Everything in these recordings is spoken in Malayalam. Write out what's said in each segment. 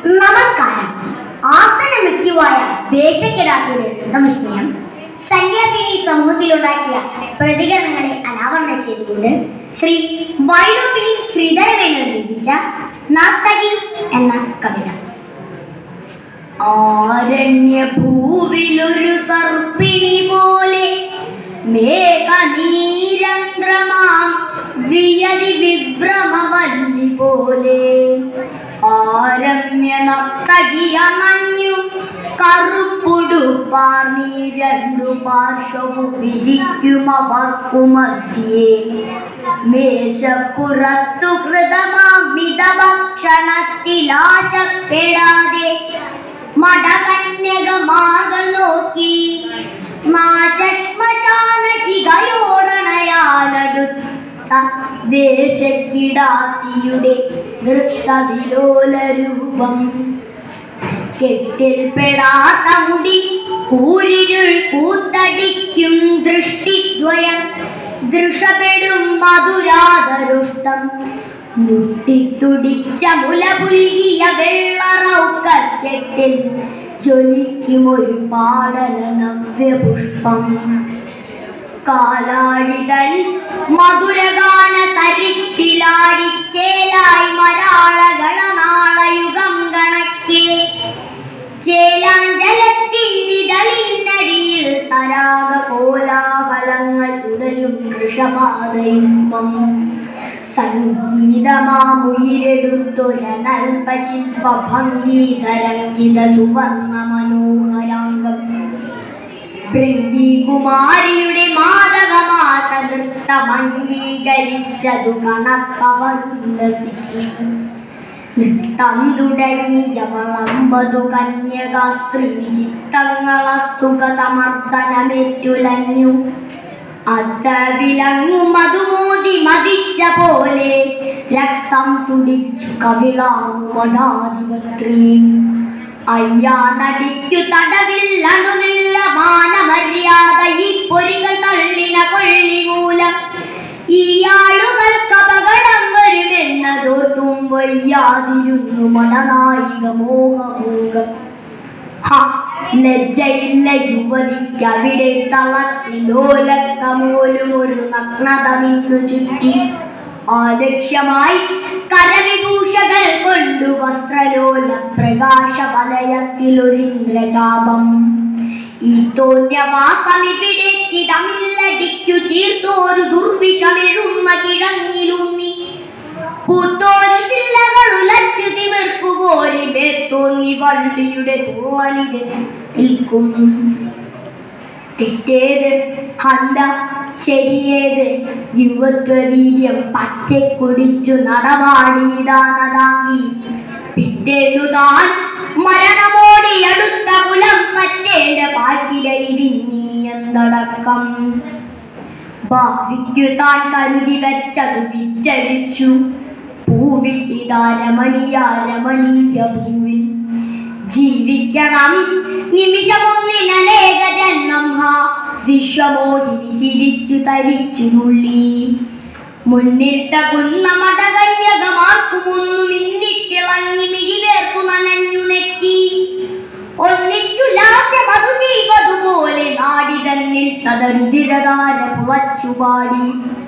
നമസ്കാരം ആസന മൃത്യുവായ വേഷക്കിടാത്തിയുടെ നൃത്തവിസ്മയം സന്യാസിനി സമൂഹത്തിലുണ്ടാക്കിയ പ്രതികരണങ്ങളെ അനാവരണം ചെയ്തുകൊണ്ട് ശ്രീ വൈലോപ്പിള്ളി ശ്രീധരമേനോൻ രചിച്ച നർത്തകി എന്ന കവിത ആരണ്യഭൂവിലൊരു സർപ്പിണി പോലെ മേഘനീരന്ത്രമാം വിയതി വിഭ്രമവല്ലി പോലെ ആരമ്യ നർത്തകിയമഞ്ഞു കറുപ്പുടുപ്പാർന്നീ രണ്ടു പാർശ്വവും വിരിക്കുമവർക്കു മധ്യേ മേശപ്പുറത്തു കൃതമാമിതഭക്ഷണത്തിലാശപ്പെടാതെ മടകന്യകമാകൾ നോക്കി നാശശ്മശാന ശിഖയോടണയാനടുത്ത ദേശക്കിടാത്തിയുടെ നൃത്തവിലോല രൂപം കെട്ടിൽപ്പെടാത്ത മുടി കൂരിരുൾ കൂത്തടിക്കും ദൃഷ്ടിദ്വയം ദൃഷപ്പെടും മധുരാധരുഷ്ടം മുട്ടിത്തുടിച്ച മുല പുൽകിയ വെള്ളറൗക്കക്കെട്ടിൽ ജ്വലിക്കും ഒരു പാടല നവ്യപുഷ്പം കാലാഴിതൻ മധുരഗാന സരിത്തിലാടിച്ചേലായി മരാളഗണനാളയുഗം കണക്കേ ചേലാഞ്ചലത്തിന്നിതളിന്നടിയിൽ സരാഗ കോലാഹലങ്ങൾ തുടരും വൃഷപാദയുമം സംഗീതമാമുയിരെടുത്തൊരനൽപശില്പ ഭംഗീതരംഗിത സുവർണ മനോഹരാംഗം ഭൃംഗീകുമാരിയുടെ മാതകമാസ നൃത്തമംഗീകരിച്ചതു കണക്കവരുല്ലസിച്ചു നൃത്തം തുടങ്ങിയവളമ്പതു കന്യകാ സ്ത്രീ ചിത്തങ്ങളസ്തുകതമർദ്ദനമേറ്റുലഞ്ഞു അത്ത വിലങ്ങു മധുമോതി മതിച്ച പോലെ രക്തം തുടിച്ചു കവിളാങ്ങു മഠാധിപത്രീ അയ്യാ നടിക്കു തടവില്ലണുമില്ല മാനമര്യാദ ഈ പൊരികൾ തള്ളിന കൊള്ളി മൂലം ഈ ആളുകൾക്ക് അപകടം വരുമെന്നതോർത്തും വയ്യാതിരുന്നു മണനായിക മോഹമൂകം ഹ, ലജ്ജയില്ല യുവതിക്ക് അവിടെ തളത്തിലോലക്കമോലും ഒരു നഗ്നത നിന്നു ചുറ്റി ആ ലക്ഷ്യമായി കരവിഭൂഷകൾ കൊണ്ടു വസ്ത്രലോല പ്രകാശ വലയത്തിലൊരിന്ദ്രചാപം ഈ തോന്യവാസമിവിടെ ചിതമില്ലടിക്കു ചീർത്തോരു ദുർവിഷമെഴുന്ന കിഴങ്ങിലുണ്ണി പൂത്തോരു ചില്ലകൾ ഉലച്ചു തിമിർക്കുപോലി തോന്നി വള്ളിയുടെ തോളിൽ നിൽക്കും തെറ്റേത് ഹന്ത ശരിയേത് യുവത്വവീര്യം പറ്റെ കുടിച്ചു നടമാടിയതാനതാങ്ങി പിറ്റേന്നു താൻ മരണമോടി അടുത്ത കുലം പറ്റേണ്ട പാക്കിലൈതിന്നി എന്തടക്കം ഭാവിക്കു താൻ കരുതി വെച്ചതു വിറ്റഴിച്ചു പൂവിട്ടിതാരമണിയാരമണീയ പൂവിൽ ജീവിക്കണം നിമിഷമൊന്നിനേക ജന്മം ഹാ വിശ്വമോഹിനി ചിരിച്ചു തരിച്ചു തുള്ളി മുന്നിൽ തകുന്ന മടകന്യകമാർക്കുമൊന്നു മിന്നിത്തിളങ്ങി മിഴിവേർക്കു നനഞ്ഞുണക്കി ഒന്നിച്ചു ലാസ്യമതു ചെയ്വതുപോലെ നാടി തന്നിൽ തതരുതിരതാര പുവച്ചുപാടി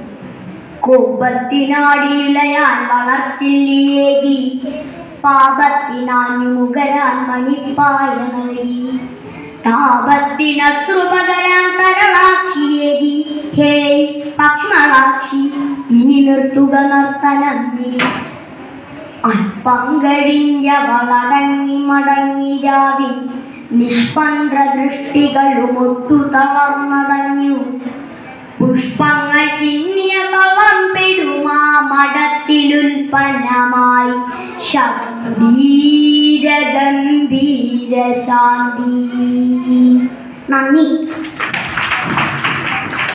കോപത്തിനാടിയിളയാൻ വളർച്ചില്ലിയേകി പാപത്തിനാഞ്ഞു മുകരാൻ മണിപ്പായ നൽകി താപത്തിനശ്രുപകരാൻ തരളാക്ഷിയേകി ഹേ പക്ഷ്മളാക്ഷി ഇനി നിർത്തുക നർത്തനം നീ അല്പം കഴിഞ്ഞ വളടങ്ങി മടങ്ങി രാവി നിഷ്പന്ത്ര ദൃഷ്ടികളുമൊട്ടു തളർന്നടഞ്ഞു പുഷ്പങ്ങൾ ചിന്നിയ കളം പെടുമാ മഠത്തിലുൽപ്പന്നമായി ശബീര ഗംഭീര ശാന്തി നന്ദി